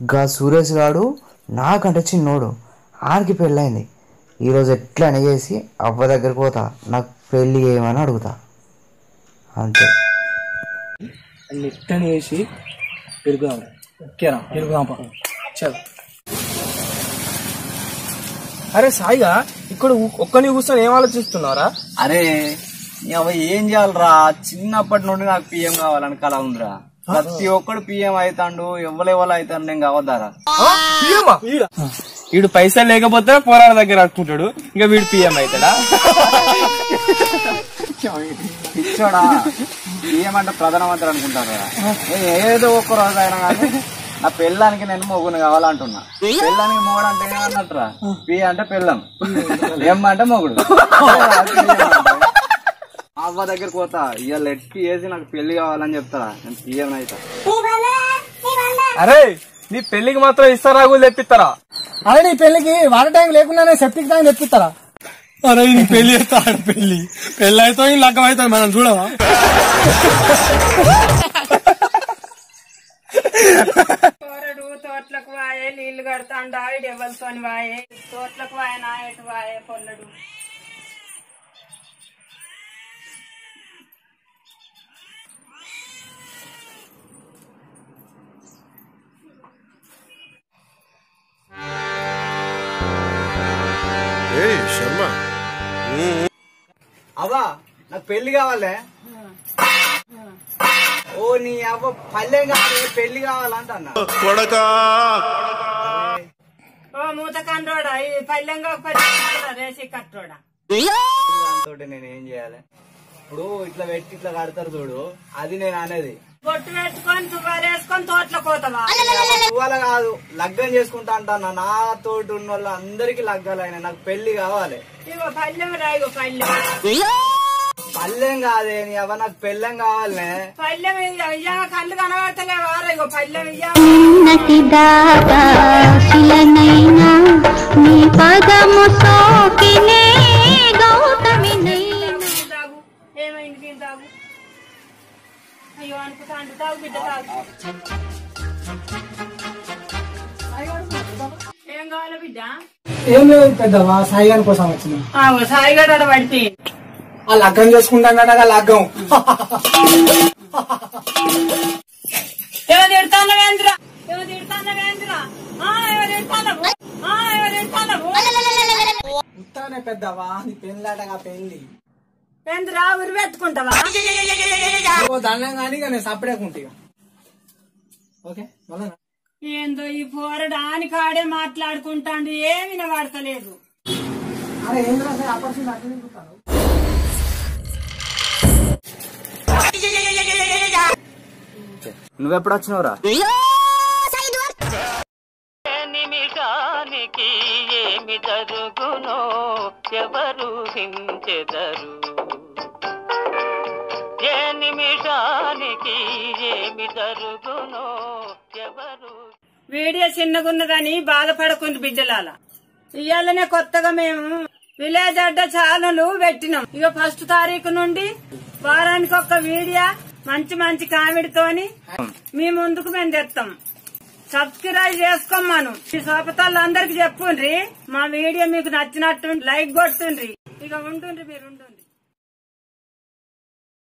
గా సురేష్ గాడు నాకంటే చిన్నోడు ఆడికి పెళ్ళైంది ఈరోజు ఎట్లా చేసి అవ్వ దగ్గరికి పోతా నాకు పెళ్ళి చేయమని అడుగుతా అంతే లిఫ్ట్ వేసి పెరుగుదాం ఓకేనా పెరుగుదాం పా చల్ అరే సాయిగా ఇక్కడ ఊ- ఒక్కని కూర్చొని ఏం ఆలోచిస్తున్నారా అరే అవ ఏం చేయాలరా చిన్నప్పటి నుండి నాకు పిఎం కావాలని కళ ఉందిరా ప్రతి ఒక్కడు పిఎం అవుతాండు ఎవరెవరు అవుతాడు నేను కావద్దారా వీడు పైసలు లేకపోతే పోరాడ దగ్గర అడుకుంటాడు ఇంకా వీడు పిఎం అవుతాడా పిచ్చోడా పిఎం అంటే ప్రధానమంత్రి అనుకుంటారా నేను ఏదో ఒక్క రోజు అయినా కానీ నా పెళ్ళానికి నేను మొగుని కావాలంటున్నా పెళ్ళానికి మొగుడు అంటే ఏమన్నట్రా పి అంటే పెళ్ళం ఎం అంటే మొగుడు అవ్వ దగ్గరికి పోతా ఇవాళ ఎట్టి వేసి నాకు పెళ్లి కావాలని చెప్తారా నేను పిఎం అవుతా అరే నీ పెళ్లికి మాత్రం ఇస్తారాగులు తెప్పిస్తారా అరే నీ పెళ్లికి వాటర్ ట్యాంక్ లేకుండానే సెప్టిక్ ట్యాంక్ తెప్పిస్తారా అరే నీ పెళ్లి చేస్తా ఆడ పెళ్లి పెళ్లి అయితే లగ్గం అవుతుంది మనం చూడవా కోరడు తోటలకు వాయే నీళ్లు కడతాండా డెవల్తోని వాయే తోటలకు వాయ నాయటు వాయే పొల్లడు ఏయ్ శర్మ అవ్వా నాకు పెళ్లి కావాలే ఓ నీ అవ్వ పల్లె కావాలి పెళ్లి కావాలంటన్నా కొడకా ఓ మూత కండ్రోడా ఈ పల్లెంగా పల్లె రేసి కట్టోడా దాంతో నేను ఏం చేయాలి ఇప్పుడు ఇట్లా పెట్టి ఇట్లా కడతారు చూడు అది నేను అనేది బొట్టు పెట్టుకొని తువ్వారేసుకొని తోటలో పోతావా ఇవాళ కాదు లగ్గం చేసుకుంటా అంటాను నా తోటి ఉన్న వాళ్ళు అందరికి లగ్గాలైన నాకు పెళ్లి కావాలి ఇగో పల్లెం రా ఇగో పల్లెం పల్లెం కాదే నీ అవ్వ నాకు పెళ్ళం కావాలనే పల్లెం ఇయ్యా కళ్ళు కనబడతలేవా రా ఇగో పల్లెం ఇయ్యా ఉన్నతి దాకా శిలనైనా నీ పదము సోకినే గౌతమినైనా తాగు ఏమైంది దీని తాగు అయ్యో అనుకుంటా అంటు తాగు బిడ్డ తాగు ఏం కావాలి బిడ్డ ఏం లేదు పెద్దవా సాయి గారి కోసం వచ్చిన ఆ సాయిగడ పడితే ఆ లగ్గం చేసుకుంటాం కదా లగ్గం ఎవరు తిడతానవేంద్ర ఎవరు తిడతానవేంద్ర ఎవరు తిడతానవు ఎవరు తిడతానవు ఉత్తానే పెద్దవా నీ పెళ్ళాటగా పెళ్లి ఏంద్ర ఉరి పెట్టుకుంటావా ఓ దండం కానీ ఇక నేను సపరేకుంటా ఓకే మళ్ళా ఏందో ఈ పోరడు ఆని కాడే మాట్లాడుకుంటాండు ఏమి వినబడతలేదు అరే ఏం రాసే ఆపర్చునిటీ అట్లనే చూస్తాను నువ్వెప్పుడు వచ్చినావురా నిమిషానికి ఏమి జరుగునో ఎవరు హించెదరు ఏ నిమిషానికి ఏమి జరుగునో ఎవరు వీడియో చిన్నగున్నదని బాధపడకుంది బిడ్డలాల ఇవాళనే కొత్తగా మేము విలేజ్ అడ్డ ఛానల్ పెట్టినాం ఇక ఫస్ట్ తారీఖు నుండి వారానికి ఒక్క వీడియో మంచి మంచి కామెడీతోని మీ ముందుకు మేము తెస్తాం సబ్స్క్రైబ్ చేసుకోమను ఈ సోపతాళ్ళందరికి చెప్పుండ్రి మా వీడియో మీకు నచ్చినట్టు లైక్ కొట్టుండ్రి ఇక ఉంటుండ్రి మీరు ఉంటుండ్రి